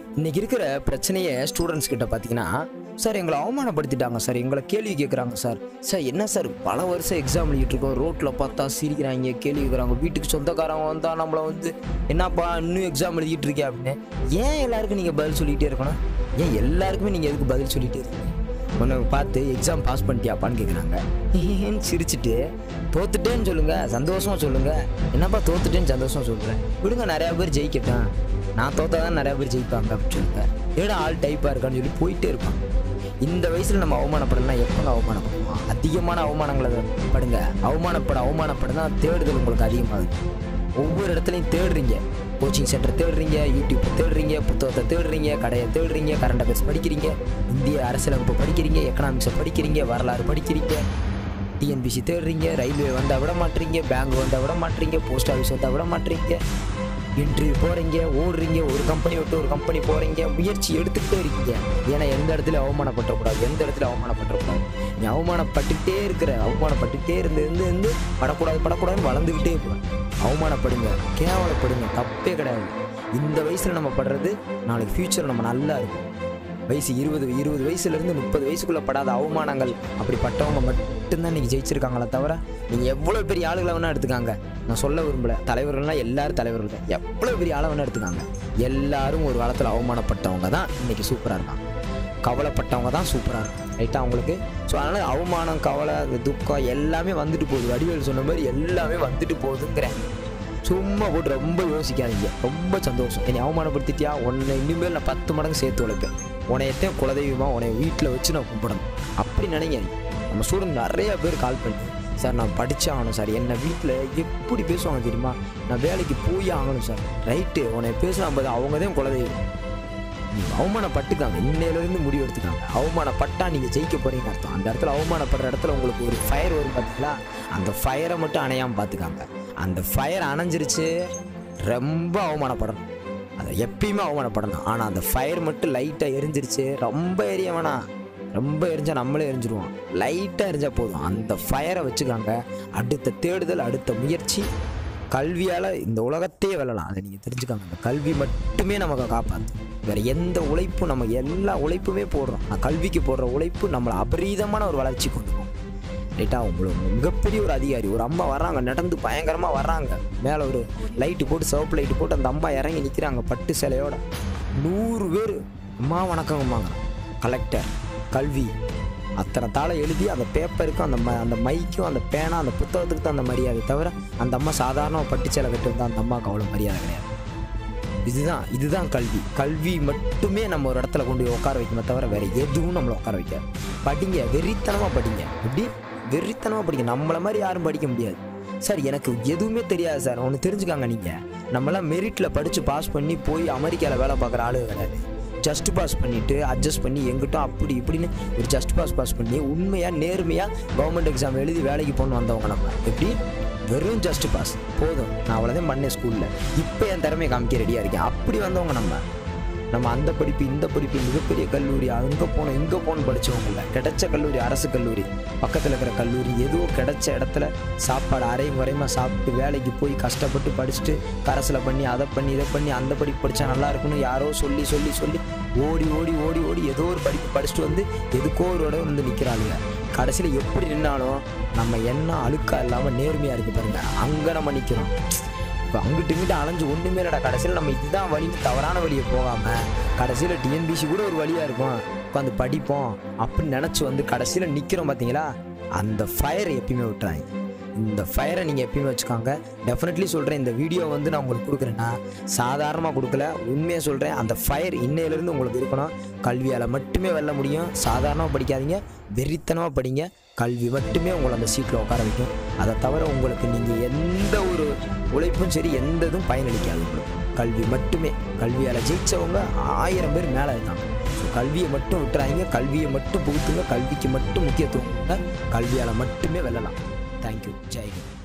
இன்னைக்கு இருக்கிற பிரச்சனையே ஸ்டூடெண்ட்ஸ் கிட்ட பார்த்தீங்கன்னா சார் எங்களை அவமானப்படுத்திட்டாங்க சார் எங்களை கேள்வி கேட்குறாங்க சார் சார் என்ன சார் பல வருஷம் எக்ஸாம் எழுதிட்டு இருக்கோம் ரோட்டில் பார்த்தா சிரிக்கிறாங்க கேள்வி கேட்குறாங்க வீட்டுக்கு சொந்தக்காரங்க வந்தால் நம்மளை வந்து என்னப்பா இன்னும் எக்ஸாம் எழுதிட்டு இருக்கே அப்படின்னு ஏன் எல்லாருக்கும் நீங்கள் பதில் சொல்லிகிட்டே இருக்கணும் ஏன் எல்லாருக்குமே நீங்கள் எதுக்கு பதில் சொல்லிகிட்டே இருக்கீங்க உன்னை பார்த்து எக்ஸாம் பாஸ் பண்ணிட்டியாப்பான்னு கேட்குறாங்க ஏன்னு சிரிச்சிட்டு தோத்துட்டேன்னு சொல்லுங்க சந்தோஷமா சொல்லுங்க என்னப்பா தோத்துட்டேன்னு சந்தோஷமா சொல்கிறேன் விடுங்க நிறையா பேர் ஜெயிக்கட்டும் நான் தோத்தா தான் நிறையா பேர் ஜெயிப்பாங்க அப்படின்னு சொல்லுங்க ஏடா ஆள் டைப்பாக இருக்கான்னு சொல்லி போயிட்டே இருப்பான் இந்த வயசில் நம்ம அவமானப்படலாம் எப்போங்க அவமானப்படுவோம் அதிகமான அவமானங்களை படுங்க அவமானப்பட அவமானப்பட தான் தேடுதல் உங்களுக்கு அதிகமாகுது ஒவ்வொரு இடத்துலையும் தேடுறீங்க கோச்சிங் சென்டர் தேடுறீங்க யூடியூப் தேடுறீங்க புத்தகத்தை தேடுறீங்க கடையை தேடுறீங்க கரண்ட் அஃபேர்ஸ் படிக்கிறீங்க இந்திய அரசியலமைப்பு படிக்கிறீங்க எக்கனாமிக்ஸை படிக்கிறீங்க வரலாறு படிக்கிறீங்க டிஎன்பிசி தேடுறீங்க ரயில்வே வந்தால் விட மாட்டீங்க பேங்க் வந்தால் விட மாட்டீங்க போஸ்ட் ஆஃபீஸ் வந்தால் விட மாட்டீங்க இன்டர்வியூ போகிறீங்க ஓடுறீங்க ஒரு கம்பெனி விட்டு ஒரு கம்பெனி போகிறீங்க முயற்சி எடுத்துக்கிட்டே இருக்கீங்க ஏன்னா எந்த இடத்துல அவமானப்பட்டக்கூடாது எந்த இடத்துல அவமானப்பட்டக்கூடாது நீ அவமானப்பட்டுக்கிட்டே இருக்கிற அவமானப்பட்டுக்கிட்டே இருந்து இருந்து இருந்து படக்கூடாது படக்கூடாதுன்னு வளர்ந்துக்கிட்டே போகிறேன் அவமானப்படுங்க கேவலப்படுங்க தப்பே கிடையாது இந்த வயசில் நம்ம படுறது நாளைக்கு ஃப்யூச்சர் நம்ம நல்லா இருக்கும் வயசு இருபது இருபது வயசுலேருந்து முப்பது வயசுக்குள்ளே படாத அவமானங்கள் அப்படி பட்டவங்க மட்டும்தான் இன்னைக்கு ஜெயிச்சிருக்காங்களே தவிர நீங்கள் எவ்வளோ பெரிய ஆளுகளை வேணால் எடுத்துக்காங்க நான் சொல்ல விரும்பல தலைவர்கள்லாம் எல்லாரும் தலைவர்கள் தான் எவ்வளோ பெரிய ஆளை வேணால் எடுத்துக்காங்க எல்லாரும் ஒரு காலத்தில் அவமானப்பட்டவங்க தான் இன்னைக்கு சூப்பராக இருக்காங்க கவலைப்பட்டவங்க தான் சூப்பராக இருக்கும் ரைட்டாக அவங்களுக்கு ஸோ அதனால் அவமானம் கவலை அந்த துக்கம் எல்லாமே வந்துட்டு போகுது வடிவேல் சொன்ன மாதிரி எல்லாமே வந்துட்டு போகுதுங்கிறேன் சும்மா போட்டு ரொம்ப யோசிக்காதீங்க ரொம்ப சந்தோஷம் என்னை அவமானப்படுத்திட்டியா உன்னை இனிமேல் நான் பத்து மடங்கு சேர்த்து உழைப்பேன் உனையத்தையும் குலதெய்வமா உன்னை வீட்டில் வச்சு நான் கும்பிடணும் அப்படி நினைங்க நம்ம ஸ்டூடெண்ட் நிறைய பேர் கால் பண்ணி சார் நான் படிச்சே ஆகணும் சார் என்னை வீட்டில் எப்படி பேசுவாங்க தெரியுமா நான் வேலைக்கு போய் ஆகணும் சார் ரைட்டு உன்னை பேசுனா போது அவங்க தான் குலதெய்வம் நீங்க அவமானப்பட்டுக்காங்க இன்னையிலேருந்து முடிவு எடுத்துக்காங்க அவமானப்பட்டா நீங்கள் ஜெயிக்க போறீங்க அர்த்தம் அந்த இடத்துல அவமானப்படுற இடத்துல உங்களுக்கு ஒரு ஃபயர் வரும் பார்த்தீங்களா அந்த ஃபயரை மட்டும் அணையாமல் பார்த்துக்காங்க அந்த ஃபயர் அணைஞ்சிருச்சு ரொம்ப அவமானப்படணும் அதை எப்பயுமே அவமானப்படணும் ஆனால் அந்த ஃபயர் மட்டும் லைட்டாக எரிஞ்சிருச்சு ரொம்ப எரிய வேணாம் ரொம்ப எரிஞ்சா நம்மளே எரிஞ்சிருவோம் லைட்டாக எரிஞ்சா போதும் அந்த ஃபயரை வச்சுக்காங்க அடுத்த தேடுதல் அடுத்த முயற்சி கல்வியால் இந்த உலகத்தையே வெல்லலாம் அதை நீங்கள் தெரிஞ்சுக்காங்க அந்த கல்வி மட்டுமே நமக்கு காப்பாற்றும் வேறு எந்த உழைப்பும் நம்ம எல்லா உழைப்புமே போடுறோம் ஆனால் கல்விக்கு போடுற உழைப்பு நம்மளை அபரீதமான ஒரு வளர்ச்சி கொண்டு போகும் ரைட்டா உங்களுக்கு மிகப்பெரிய ஒரு அதிகாரி ஒரு அம்மா வர்றாங்க நடந்து பயங்கரமாக வர்றாங்க மேலே ஒரு லைட்டு போட்டு சிவப்பு லைட்டு போட்டு அந்த அம்மா இறங்கி நிற்கிறாங்க பட்டு சிலையோட நூறு பேர் அம்மா வணக்கங்கம்மாங்க கலெக்டர் கல்வி அத்தனை தாளை எழுதி அந்த பேப்பருக்கும் அந்த ம அந்த மைக்கும் அந்த பேனா அந்த புத்தகத்துக்கு தான் அந்த மரியாதை தவிர அந்த அம்மா சாதாரண பட்டு சேலை கட்டிருந்தா அந்த அம்மாவுக்கு அவ்வளோ மரியாதை கிடையாது இதுதான் இதுதான் கல்வி கல்வி மட்டுமே நம்ம ஒரு இடத்துல கொண்டு போய் உட்கார வைக்கணுமே தவிர வேற எதுவும் நம்மளை உட்கார வைக்காது படிங்க வெறித்தனமாக படிங்க எப்படி வெறித்தனமாக படிங்க நம்மளை மாதிரி யாரும் படிக்க முடியாது சார் எனக்கு எதுவுமே தெரியாது சார் ஒன்று தெரிஞ்சுக்காங்க நீங்கள் நம்மளாம் மெரிட்டில் படித்து பாஸ் பண்ணி போய் அமெரிக்காவில் வேலை பார்க்குற ஆளு கிடையாது ஜஸ்ட் பாஸ் பண்ணிட்டு அட்ஜஸ்ட் பண்ணி எங்கிட்டும் அப்படி இப்படின்னு ஒரு ஜஸ்ட் பாஸ் பாஸ் பண்ணி உண்மையாக நேர்மையாக கவர்மெண்ட் எக்ஸாம் எழுதி வேலைக்கு போகணும் வந்தவங்க நம்ம எப்படி வெறும் ஜஸ்ட் பாஸ் போதும் நான் அவ்வளோதான் பண்ணேன் ஸ்கூலில் இப்போ என் திறமையை காமிக்க ரெடியாக இருக்கேன் அப்படி வந்தவங்க நம்ம நம்ம அந்த படிப்பு இந்த படிப்பு மிகப்பெரிய கல்லூரி அங்கே போனோம் இங்கே போகணும் படித்தவங்கள கிடைச்ச கல்லூரி அரசு கல்லூரி பக்கத்தில் இருக்கிற கல்லூரி ஏதோ கிடைச்ச இடத்துல சாப்பாடு அரையும் குறையுமா சாப்பிட்டு வேலைக்கு போய் கஷ்டப்பட்டு படிச்சுட்டு கரசில் பண்ணி அதை பண்ணி இதை பண்ணி அந்த படிப்பு படித்தா நல்லா இருக்குன்னு யாரோ சொல்லி சொல்லி சொல்லி ஓடி ஓடி ஓடி ஓடி ஏதோ ஒரு படிப்பு படிச்சுட்டு வந்து எதுக்கோ ஒரு இடம் வந்து நிற்கிறாளுங்க கடைசியில் எப்படி நின்னாலும் நம்ம என்ன அழுக்கா இல்லாமல் நேர்மையாக இருக்கு பாருங்க அங்கே நம்ம நிற்கிறோம் இப்போ அங்கிட்டு இங்கிட்டு அலைஞ்சு ஒன்றுமே இல்லைடா கடைசியில் நம்ம இதுதான் வழின்னு தவறான வழியை போகாமல் கடைசியில் டிஎன்பிசி கூட ஒரு வழியாக இருக்கும் உட்காந்து படிப்போம் அப்படின்னு நினச்சி வந்து கடைசியில் நிற்கிறோம் பார்த்தீங்களா அந்த ஃபயரை எப்பயுமே விட்டுறாங்க இந்த ஃபயரை நீங்கள் எப்பயுமே வச்சுக்காங்க டெஃபினெட்லி சொல்கிறேன் இந்த வீடியோ வந்து நான் உங்களுக்கு கொடுக்குறேன்னா சாதாரணமாக கொடுக்கல உண்மையாக சொல்கிறேன் அந்த ஃபயர் இன்னையிலேருந்து உங்களுக்கு இருக்கணும் கல்வியால் மட்டுமே வெல்ல முடியும் சாதாரணமாக படிக்காதீங்க வெறித்தனமாக படிங்க கல்வி மட்டுமே உங்களை அந்த சீட்டில் உட்கார வைக்கும் அதை தவிர உங்களுக்கு நீங்கள் எந்த ஒரு உழைப்பும் சரி எந்த இதுவும் பயனளிக்காது உங்களுக்கு கல்வி மட்டுமே கல்வியால் ஜெயிச்சவங்க ஆயிரம் பேர் மேலே இருக்காங்க ஸோ கல்வியை மட்டும் விட்டுறாங்க கல்வியை மட்டும் புகுத்துங்க கல்விக்கு மட்டும் முக்கியத்துவம் கொடுங்க. கல்வியால் மட்டுமே வெல்லலாம் தேங்க்யூ ஜெய்ஹிந்த்